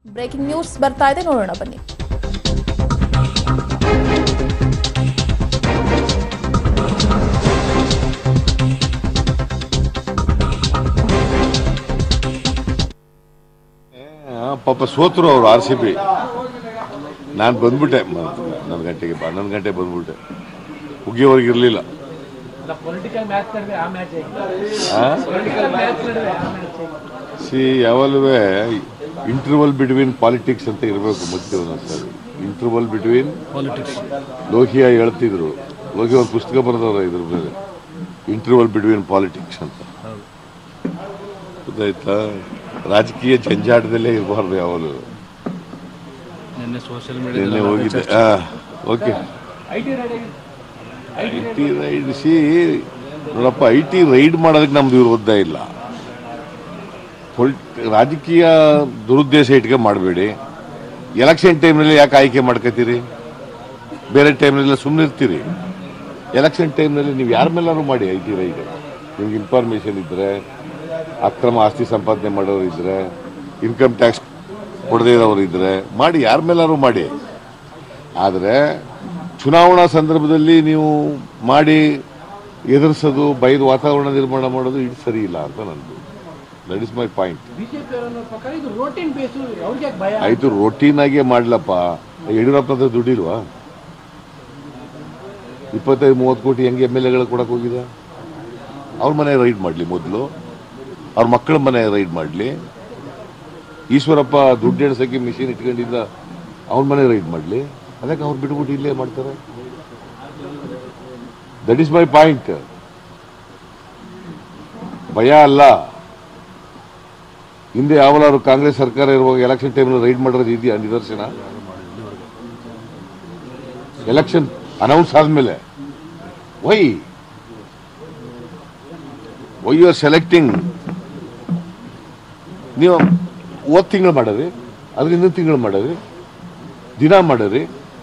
Breaking news ಬರ್ತಾ ಇದೆ ನೋಡೋಣ ಬನ್ನಿ ಆ, ಪಾಪ ಸೋತರು ಅವರು ಆರ್ ಸಿ ಬಿ ನಾನು ಬಂದ್ಬಿಟ್ಟೆ ಹನ್ನೊಂದು ಗಂಟೆಗೆ ಹನ್ನೊಂದು ಗಂಟೆ ಬಂದ್ಬಿಟ್ಟೆ ಮುಗಿಯೋವರೆಗೆ ಇರಲಿಲ್ಲ ಪೊಲಿಟಿಕಲ್ ಮ್ಯಾಚ್ ನಡೆದ್ರೆ ಆ ಮ್ಯಾಚ್ ಪೊಲಿಟಿಕಲ್ ಮ್ಯಾಚ್ ನಡೆದ್ರೆ ಆ ಮ್ಯಾಚ್ ಸಿ ಯಾವಾಗಲೂ ಇಂಟರ್ವಲ್ ಬಿಟ್ವೀನ್ ಪಾಲಿಟಿಕ್ಸ್ ಅಂತ ಇರಬೇಕು ಮತ್ತೆ ಒಂದೊಂದ್ಸರಿ ಇಂಟರ್ವಲ್ ಬಿಟ್ವೀನ್ ಪಾಲಿಟಿಕ್ಸ್ ಲೋಹಿಯಾ ಹೇಳ್ತಿದ್ರು ಲೋಹಿಯಾ ಒಂದು ಪುಸ್ತಕ ಬರೆದವ್ರ ಇದ್ರ ಮೇಲೆ ಇಂಟರ್ವಲ್ ಬಿಟ್ವೀನ್ ಪಾಲಿಟಿಕ್ಸ್ ಅಂತ ಗೊತ್ತಾಯ್ತಾ ರಾಜಕೀಯ ಜಂಜಾಟದಲ್ಲೇ ಇರಬಾರ್ದು ಯಾವಾಗಲೂ ನಿನ್ನೆ ಸೋಷಿಯಲ್ ನಿನ್ನೆ ಮೀಡಿಯಾದಲ್ಲಿ ಹೋಗಿದ್ದೆ okay I T ready I T raid ಸಿ ನೋಡಪ್ಪ ಐ ಟಿ ರೈಡ್ ಮಾಡೋದಕ್ಕೆ ನಮ್ದು ವಿರೋಧ ಇಲ್ಲ ಪೊಲಿಟ್ ರಾಜಕೀಯ ದುರುದ್ದೇಶ ಇಟ್ಕೊಂಡು ಮಾಡಬೇಡಿ ಎಲೆಕ್ಷನ್ ಟೈಮ್ನಲ್ಲಿ ಯಾಕೆ ಆಯ್ಕೆ ಮಾಡ್ಕೋತೀರಿ ಬೇರೆ ಟೈಮ್ನೆಲ್ಲ ಸುಮ್ಮನೆ ಇರ್ತೀರಿ ಎಲೆಕ್ಷನ್ ಟೈಮ್ನಲ್ಲಿ ನೀವು ಯಾರ ಮೇಲಾದ್ರು ಮಾಡಿ ಐ ಟಿ ರೈಡ್ ನಿಮ್ಗೆ ಇನ್ಫಾರ್ಮೇಷನ್ ಇದ್ದರೆ ಅಕ್ರಮ ಆಸ್ತಿ ಸಂಪಾದನೆ ಮಾಡೋರು ಇದ್ದರೆ ಇನ್ಕಮ್ ಟ್ಯಾಕ್ಸ್ ಕೊಡದೇ ಇರೋರು ಇದ್ದರೆ ಮಾಡಿ ಯಾರ ಮೇಲಾದ್ರು ಮಾಡಿ ಆದರೆ ಚುನಾವಣಾ ಸಂದರ್ಭದಲ್ಲಿ ನೀವು ಮಾಡಿ ಎದುರಿಸೋದು ಬೈದು ವಾತಾವರಣ ನಿರ್ಮಾಣ ಮಾಡೋದು ಇದು ಸರಿ ಇಲ್ಲ ಅಂತ ನಂದು that is my point BJP ಅವರ ಪ್ರಕಾರ ಇದು ರೋಟೀನ್ ಬೇಸು ಅವ್ರಿಗೆ ಯಾಕೆ ಭಯ ಆಯ್ತು ರೋಟೀನ್ ಆಗೇ ಮಾಡ್ಲಪ್ಪ ಯಡಿಯೂರಪ್ಪ ಹತ್ರ ದುಡ್ಡಿಲ್ವಾ ಇಪ್ಪತ್ತೈದು ಮೂವತ್ತು ಕೋಟಿ ಹೆಂಗೆ ಎಮ್ ಎಲ್ ಎಗಳು ಕೊಡಕ್ಕೆ ಹೋಗಿದ ಅವ್ರ ಮನೆ ರೈಡ್ ಮಾಡಲಿ ಮೊದಲು ಅವ್ರ ಮಕ್ಕಳ ಮನೆ ರೈಡ್ ಮಾಡಲಿ ಈಶ್ವರಪ್ಪ ದುಡ್ಡು ಎಣ್ಸಕ್ಕೆ ಮಿಷಿನ್ ಇಟ್ಕೊಂಡಿದ್ದ ಅವ್ರ ಮನೆ ರೈಡ್ ಮಾಡಲಿ ಅದಕ್ಕೆ ಅವ್ರು ಬಿಟ್ಬಿಟ್ಟು ಇಲ್ಲೇ ಮಾಡ್ತಾರೆ ದಟ್ ಇಸ್ ಮೈ ಪಾಯಿಂಟ್ ಭಯ ಅಲ್ಲ ಹಿಂದೆ ಯಾವಲಾದ್ರು ಕಾಂಗ್ರೆಸ್ ಸರ್ಕಾರ ಇರುವಾಗ ಎಲೆಕ್ಷನ್ ಟೈಮ್ನಲ್ಲಿ ರೈಡ್ ಮಾಡೋದು ಇದೆಯಾ ನಿದರ್ಶನ ಎಲೆಕ್ಷನ್ ಅನೌನ್ಸ್ ಆದ್ಮೇಲೆ why why you are selecting ನೀವು ಓದ್ ತಿಂಗಳು ಮಾಡರಿ ಅದ್ರ ಇನ್ನೊಂದು ತಿಂಗಳು ಮಾಡರಿ ದಿನ ಮಾಡರಿ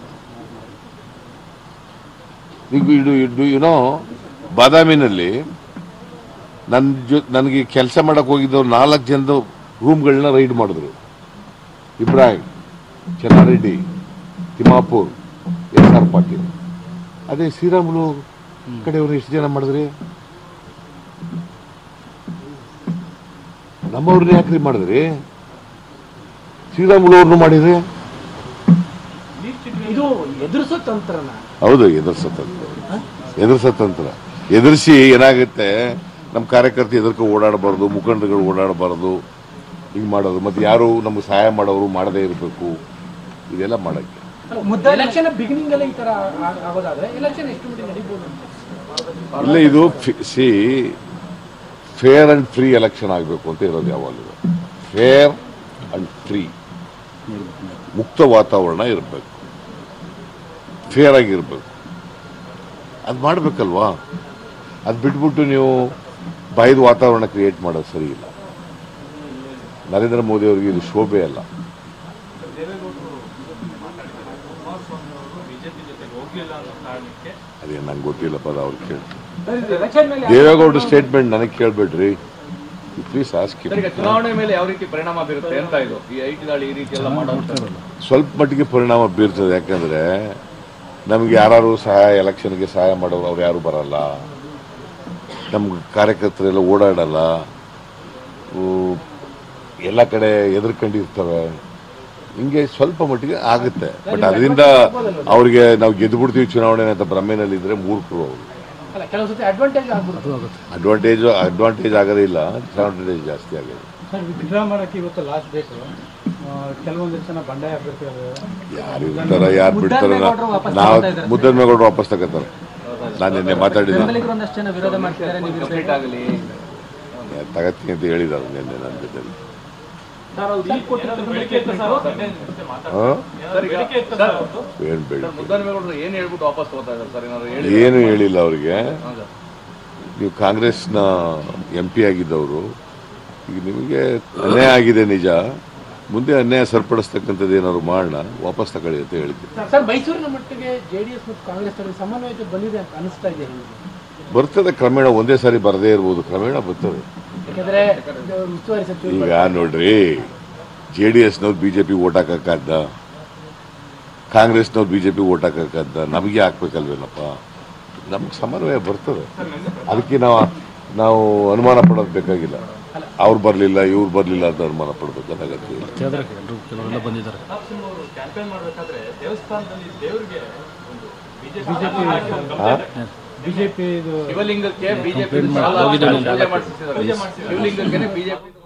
ಈಗ ಇದು ಇದು ಏನೋ ಬಾದಾಮಿನಲ್ಲಿ ನನ್ನ ಜೊ ನನಗೆ ಕೆಲಸ ಮಾಡಕ್ ಹೋಗಿದ್ದವ್ರು ನಾಲ್ಕು ಜನದ ರೂಮ್ಗಳನ್ನ ರೈಡ್ ಮಾಡಿದ್ರು ಇಬ್ರಾಹಿಂ ಚೆನ್ನಾರೆಡ್ಡಿ ತಿಮ್ಮಾಪುರ್ ಎಸ್ ಆರ್ ಪಾಟೀಲ್ ಅದೇ ಶ್ರೀರಾಮುಲು ಕಡೆಯವರು ಎಷ್ಟು ಜನ ಮಾಡಿದ್ರಿ ನಮ್ಮವ್ರನ್ನ ಯಾಕ್ರಿ ಮಾಡಿದ್ರಿ ಶ್ರೀರಾಮುಲು ಅವ್ರನ್ನು ಮಾಡಿದ್ರಿ ಇದು ಎದುರಿಸೋ ತಂತ್ರನ ಹೌದು ಎದುರ್ಸೋ ತಂತ್ರ ಎದುರ್ಸೋ ತಂತ್ರ ಎದುರಿಸಿ ಏನಾಗುತ್ತೆ ನಮ್ಮ ಕಾರ್ಯಕರ್ತ ಎದುರ್ಕ ಓಡಾಡಬಾರ್ದು ಮುಖಂಡರುಗಳು ಓಡಾಡಬಾರ್ದು ಹಿಂಗೆ ಮಾಡೋದು ಮತ್ತೆ ಯಾರು ನಮ್ಗೆ ಸಹಾಯ ಮಾಡೋರು ಮಾಡದೇ ಇರಬೇಕು ಇದೆಲ್ಲ ಮಾಡಕ್ಕೆ ಎಲೆಕ್ಷನ್ ಬಿಗಿನಿಂಗ್ ಅಲ್ಲಿ ಈ ತರ ಆ- ಆಗೋದಾದ್ರೆ ಎಲೆಕ್ಷನ್ ಎಷ್ಟು ಮಟ್ಟಿಗೆ ನಡೀಬಹುದು ಅಂತ ಇಲ್ಲ ಇದು ಸಿ ಫೇರ್ ಅಂಡ್ ಫ್ರೀ ಎಲೆಕ್ಷನ್ ಆಗಬೇಕು ಅಂತ ಇರೋದು ಯಾವಾಗಲೂ ಫೇರ್ ಅಂಡ್ ಫ್ರೀ ಮುಕ್ತ ವಾತಾವರಣ ಇರಬೇಕು ಫೇರ್ ಆಗಿರ್ಬೇಕು ಅದು ಮಾಡಬೇಕಲ್ವಾ ಅದು ಬಿಟ್ಬಿಟ್ಟು ನೀವು ಬಾಯ್ದ ವಾತಾವರಣ ಕ್ರಿಯೇಟ್ ಮಾಡೋದು ಸರಿ ಇಲ್ಲ ನರೇಂದ್ರ ಮೋದಿ ಅವರಿಗೆ ಇದು ಶೋಭೆ ಅಲ್ಲ ಅದೇ ನಂಗೆ ಗೊತ್ತಿಲ್ಲಪ್ಪ ಅದು ಅವ್ರು ಕೇಳಿ ಎಲೆಕ್ಷನ್ ಮೇಲೆ ದೇವೇಗೌಡ ಸ್ಟೇಟ್ಮೆಂಟ್ ನನಗೆ ಕೇಳ್ಬೇಡ್ರಿ ಪ್ಲೀಸ್ ಆಸ್ಕಿ ಸರ್, ಈಗ ಚುನಾವಣೆ ಮೇಲೆ ಯಾವ ರೀತಿ ಪರಿಣಾಮ ಬೀರುತ್ತೆ ಅಂತ ಇದು ಈ ಐಟಿ ದಾಳಿ ಈ ರೀತಿ ಎಲ್ಲ ಮಾಡೋದು ಸ್ವಲ್ಪ ಮಟ್ಟಿಗೆ ಪರಿಣಾಮ ಬೀರ್ತದೆ ಯಾಕಂದ್ರೆ ನಮ್ಗೆ ಯಾರು ಸಹಾಯ ಎಲೆಕ್ಷನ್ಗೆ ಸಹಾಯ ಮಾಡೋರು ಅವ್ರು ಯಾರು ಬರಲ್ಲ ನಮ್ಗೆ ಕಾರ್ಯಕರ್ತರೆಲ್ಲ ಓಡಾಡಲ್ಲ ಊ, ಎಲ್ಲ ಕಡೆ ಎದುರ್ಕೊಂಡಿರ್ತವೆ ಹಿಂಗೆ ಸ್ವಲ್ಪ ಮಟ್ಟಿಗೆ ಆಗುತ್ತೆ ಬಟ್ ಅದರಿಂದ ಅವ್ರಿಗೆ ನಾವು ಗೆದ್ದು ಬಿಡ್ತೀವಿ ಚುನಾವಣೆ ಅಂತ ಭ್ರಮೆನಲ್ಲಿ ಇದ್ರೆ ಮೂರ್ಖರು ಅವರು ಅಲ್ಲ ಕೆಲವು ಸತಿ ಅಡ್ವಾಂಟೇಜ್ ಆಗ್ಬಿಡುತ್ತೆ ಅಡ್ವಾಂಟೇಜ್ ಅಡ್ವಾಂಟೇಜ್ ಆಗೋದೇ ಇಲ್ಲ ಡಿಸ್ಅಡ್ವಾಂಟೇಜ್ ಜಾಸ್ತಿ ಆಗಿದೆ ಸರ್ ವಿಡ್ರಾ ಮಾಡಕ್ಕೆ ಇವತ್ತು ಲಾಸ್ಟ್ ಡೇಟ್ ಕೆಲವೊಂದಿಷ್ಟು ಜನ ಬಂಡಾಯ ಅಭ್ಯರ್ಥಿಗಳು ಯಾರು ಇರ್ತಾರ ಯಾರು ಬಿಡ್ತಾರ ನಾವು ಮುದ್ದನ್ಮೇಗೌಡರು ವಾಪಸ್ ತಗೋತಾರೆ ನಾನು ನಿನ್ನೆ ಮಾತಾಡಿದ ಒಂದಷ್ಟು ಜನ ವಿರೋಧ ಮಾಡ್ತಿದ್ದಾರೆ ನೀವು ಕಂಪ್ಲೀಟ್ ಆಗಲಿ ತಗತ್ತೀನಿ ಅಂತ ಹೇಳಿದಾರೆ ನಿನ್ನೆ ನನ್ನ ಜೊತೆ ಹಾ? ಸರ್ ಈಗ ಸರ್ ಏನ್ ಬೇಡ ಮುದ್ದನ್ಮೇಗೌಡರು ಏನ್ ಹೇಳ್ಬಿಟ್ಟು ವಾಪಸ್ ತಗೋತಾ ಇದ್ದಾರೆ ಸರ್ ಏನಾದ್ರು ಹೇಳಿ ಏನು ಹೇಳಿಲ್ಲ ಅವ್ರಿಗೆ ಹಾ, ಸರ್. ನೀವು ಕಾಂಗ್ರೆಸ್ನ ಎಂ ಪಿ ಆಗಿದ್ದವರು ಈಗ ನಿಮಗೆ ಅನ್ಯಾಯ ಆಗಿದೆ ನಿಜ ಮುಂದೆ ಅನ್ಯಾಯ ಸರಿಪಡಿಸ್ತಕ್ಕಂಥದ್ದು ಏನಾದ್ರು ಮಾಡೋಣ ವಾಪಸ್ ತಗೊಳ್ಳಿ ಅಂತ ಹೇಳಿದ್ದೆ ಸರ್ ಮೈಸೂರಿನ ಮಟ್ಟಿಗೆ ಜೆಡಿಎಸ್ ಮತ್ತು ಕಾಂಗ್ರೆಸ್ ನಡುವೆ ಸಮನ್ವಯತೆ ಬಂದಿದೆ ಅಂತ ಅನಿಸ್ತಾ ಇದೆ ನಿಮಗೆ ಬರ್ತದೆ ಕ್ರಮೇಣ ಒಂದೇ ಸಾರಿ ಬರದೇ ಇರ್ಬೋದು ಕ್ರಮೇಣ ಬರ್ತದೆ ಯಾಕಂದ್ರೆ ಇದು ಉಸ್ತುವಾರಿ ಸಚಿವರು ಈಗ ನೋಡ್ರಿ ಜೆ ಡಿ ಎಸ್ನವ್ರು ಬಿ ಜೆ ಪಿ ಓಟ್ ಹಾಕಕ್ಕಾದ್ದ ಕಾಂಗ್ರೆಸ್ನವ್ರು ಬಿ ಜೆ ಪಿ ಓಟ್ ಹಾಕಕ್ಕಾದ್ದ ನಮಗೆ ಹಾಕ್ಬೇಕಲ್ವೇನಪ್ಪ ನಮ್ಗೆ ಸಮನ್ವಯ ಬರ್ತದೆ ಅದಕ್ಕೆ ನಾವು ನಾವು ಅನುಮಾನ ಪಡೋದು ಬೇಕಾಗಿಲ್ಲ ಅವ್ರು ಬರಲಿಲ್ಲ ಇವ್ರು ಬರಲಿಲ್ಲ ಅಂತ ಅನುಮಾನ ಪಡ್ಬೇಕಂತ ಅಗತ್ಯ ಇಲ್ಲ ಕೇಳಿದ್ರೆ ಎಲ್ಲರೂ ಕೆಲವರೆಲ್ಲ ಬಂದಿದ್ದಾರೆ ಕ್ಯಾಂಪೇನ್ ಮಾಡಬೇಕಾದ್ರೆ ದೇವಸ್ಥಾನದಲ್ಲಿ ದೇವರಿಗೆ ಒಂದು ಬಿಜೆಪಿ ಹಾ? ಬಿಜೆಪಿ ಇದು ಶಿವಲಿಂಗಕ್ಕೆ ಬಿಜೆಪಿ ಹೋಗಿದ್ದೇನೆ. ಪೂಜೆ ಮಾಡಿಸಿದ್ದಾರೆ ಶಿವಲಿಂಗಕ್ಕೆ ಬಿಜೆಪಿ